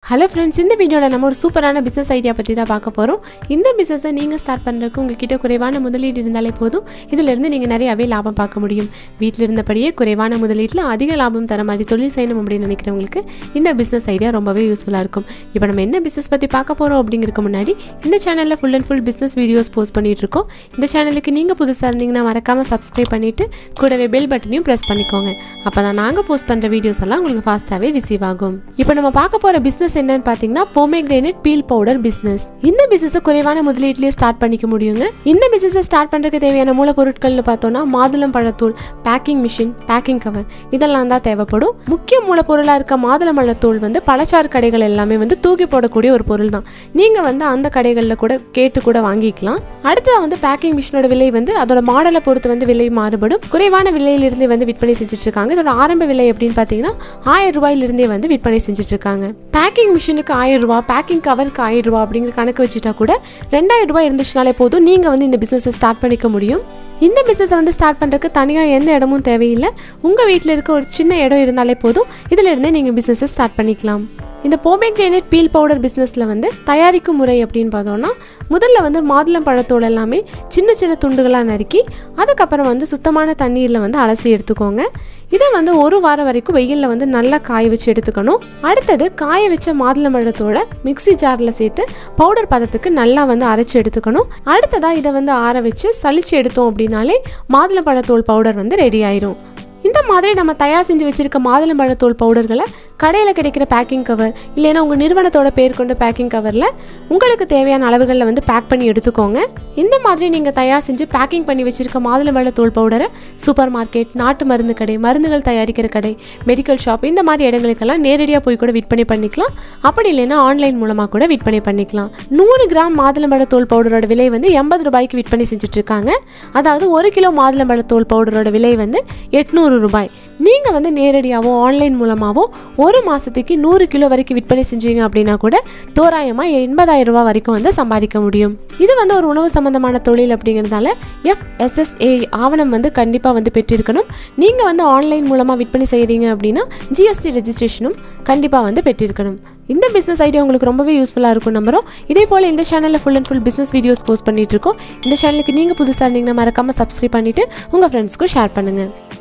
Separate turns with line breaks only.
hello friends இந்த வீடியோவில் நம்ம ஒரு சூப்பரான பிஸ்னஸ் ஐடியா பற்றி தான் பார்க்க போகிறோம் இந்த பிஸ்னஸை நீங்கள் ஸ்டார்ட் பண்ணுறதுக்கு உங்ககிட்ட குறைவான முதலீடு இருந்தாலே போதும் இதிலிருந்து நீங்கள் நிறையவே லாபம் பார்க்க முடியும் வீட்டில் இருந்தபடியே குறைவான முதலீட்டில் அதிக லாபம் தர மாதிரி தொழில் செய்யணும் அப்படின்னு நினைக்கிறவங்களுக்கு இந்த பிஸ்னஸ் ஐடியா ரொம்பவே யூஸ்ஃபுல்லாக இருக்கும் இப்போ நம்ம என்ன பிஸ்னஸ் பற்றி பார்க்க போகிறோம் அப்படிங்கிறதுக்கு முன்னாடி இந்த சேனலில் full and full business videos post பண்ணிட்டு இருக்கோம் இந்த சேனலுக்கு நீங்கள் புதுசாக இருந்தீங்கன்னா மறக்காமல் சப்ஸ்கிரைப் பண்ணிவிட்டு கூடவே பெல் பட்டனையும் ப்ரெஸ் பண்ணிக்கோங்க அப்போ தான் நாங்கள் போஸ்ட் பண்ணுற வீடியோஸ் எல்லாம் உங்களுக்கு ஃபாஸ்ட்டாகவே ரிசீவ் ஆகும் இப்போ நம்ம பார்க்க போகிற பிஸ்னஸ் என்னன்னு பார்த்தீங்கன்னா போமேக்ரேனட் பீல் பவுடர் பிஸ்னஸ் இந்த பிஸ்னஸை குறைவான முதலீட்டிலேயே ஸ்டார்ட் பண்ணிக்க முடியுங்க இந்த பிஸ்னஸை ஸ்டார்ட் பண்ணுறதுக்கு தேவையான மூலப்பொருட்கள்னு பார்த்தோம்னா மாதுளம் பழத்தூள் பேக்கிங் மிஷின் பேக்கிங் கவர் இதெல்லாம் தான் தேவைப்படும் முக்கிய மூலப்பொருளாக இருக்க மாதுளம்பழத்தூள் வந்து பழச்சாறு கடைகள் எல்லாமே வந்து தூக்கி போடக்கூடிய ஒரு பொருள் தான் நீங்கள் வந்து அந்த கடைகளில் கூட கேட்டு கூட வாங்கிக்கலாம் அடுத்ததாக வந்து பேக்கிங் மிஷினோட விலை வந்து அதோட மாடலை பொறுத்து வந்து விலை மாறுபடும் குறைவான விலையிலிருந்தே வந்து விற்பனை செஞ்சுட்டு இருக்காங்க இதோட ஆரம்ப விலை அப்படின்னு பார்த்தீங்கன்னா ஆயிரம் ரூபாயிலிருந்தே வந்து விற்பனை செஞ்சுட்டு இருக்காங்க பேக்கிங் மிஷினுக்கு ஆயிரம் ரூபா பேக்கிங் கவருக்கு ஆயிரம் ரூபா அப்படிங்கிற கணக்கு வச்சுட்டா கூட ரெண்டாயிரம் ரூபாய் இருந்துச்சுனாலே போதும் நீங்கள் வந்து இந்த பிஸ்னஸை ஸ்டார்ட் பண்ணிக்க முடியும் இந்த பிஸ்னஸை வந்து ஸ்டார்ட் பண்ணுறதுக்கு தனியாக எந்த இடமும் தேவையில்லை உங்கள் வீட்டில் இருக்க ஒரு சின்ன இடம் இருந்தாலே போதும் இதில் இருந்தே நீங்கள் பிஸ்னஸை ஸ்டார்ட் பண்ணிக்கலாம் இந்த போமேக்ரேனட் பீல் பவுடர் பிஸ்னஸில் வந்து தயாரிக்கும் முறை அப்படின்னு பார்த்தோம்னா முதல்ல வந்து மாதுளம் பழத்தோடு எல்லாமே சின்ன சின்ன துண்டுகளாக நறுக்கி அதுக்கப்புறம் வந்து சுத்தமான தண்ணீரில் வந்து அலசி எடுத்துக்கோங்க இதை வந்து ஒரு வாரம் வரைக்கும் வெயிலில் வந்து நல்லா காய வச்சு எடுத்துக்கணும் அடுத்தது காய வச்ச மாதுளம் பழத்தோட மிக்ஸி ஜாரில் சேர்த்து பவுடர் பதத்துக்கு நல்லா வந்து அரைச்சி எடுத்துக்கணும் அடுத்ததாக இதை வந்து ஆற வச்சு சளிச்சு எடுத்தோம் அப்படின்னாலே மாதுளம் பழத்தோல் பவுடர் வந்து ரெடி ஆயிரும் இந்த மாதிரி நம்ம தயார் செஞ்சு வச்சிருக்க மாதுளம்பழத்தோல் பவுடர்களை கடையில் கிடைக்கிற பேக்கிங் கவர் இல்லைன்னா உங்கள் நிறுவனத்தோட பேர் கொண்ட பேக்கிங் கவரில் உங்களுக்கு தேவையான அளவுகளில் வந்து பேக் பண்ணி எடுத்துக்கோங்க இந்த மாதிரி நீங்கள் தயார் செஞ்சு பேக்கிங் பண்ணி வச்சிருக்க மாதுளம்பழத்தோல் பவுடரை சூப்பர் மார்க்கெட் நாட்டு மருந்து கடை மருந்துகள் தயாரிக்கிற கடை மெடிக்கல் ஷாப் இந்த மாதிரி இடங்களுக்கெல்லாம் நேரடியாக போய் கூட விற்பனை பண்ணிக்கலாம் அப்படி இல்லைன்னா ஆன்லைன் மூலமாக கூட விற்பனை பண்ணிக்கலாம் நூறு கிராம் மாதுளம்பழத்தோல் பவுடரோட விலை வந்து எண்பது ரூபாய்க்கு விற்பனை செஞ்சுட்டு இருக்காங்க அதாவது ஒரு கிலோ மாதுளம்பழத்தோல் பவுடரோட விலை வந்து எட்நூறு ரூபாய் நீங்கள் வந்து நேரடியாகவோ ஆன்லைன் மூலமாகவோ ஒரு மாதத்துக்கு நூறு கிலோ வரைக்கும் விற்பனை செஞ்சீங்க அப்படின்னா கூட தோராயமாக எண்பதாயிரம் ரூபாய் வரைக்கும் வந்து சம்பாதிக்க முடியும் இது வந்து ஒரு உணவு சம்பந்தமான தொழில் அப்படிங்கிறதால எஃப்எஸ்எஸ்ஏ ஆவணம் வந்து கண்டிப்பாக வந்து பெற்றிருக்கணும் நீங்கள் வந்து ஆன்லைன் மூலமாக விற்பனை செய்கிறீங்க அப்படின்னா ஜிஎஸ்டி ரெஜிஸ்ட்ரேஷனும் கண்டிப்பாக வந்து பெற்றிருக்கணும் இந்த பிஸ்னஸ் ஐடியா உங்களுக்கு ரொம்பவே யூஸ்ஃபுல்லாக இருக்கும் நம்புறோம் இதே போல் இந்த சேனலில் full and full business videos post பண்ணிட்டு இருக்கோம் இந்த சேனலுக்கு நீங்கள் புதுசாக இருந்தீங்கன்னா மறக்காமல் சப்ஸ்கிரைப் பண்ணிவிட்டு உங்கள் ஃப்ரெண்ட்ஸ்க்கும் ஷேர் பண்ணுங்கள்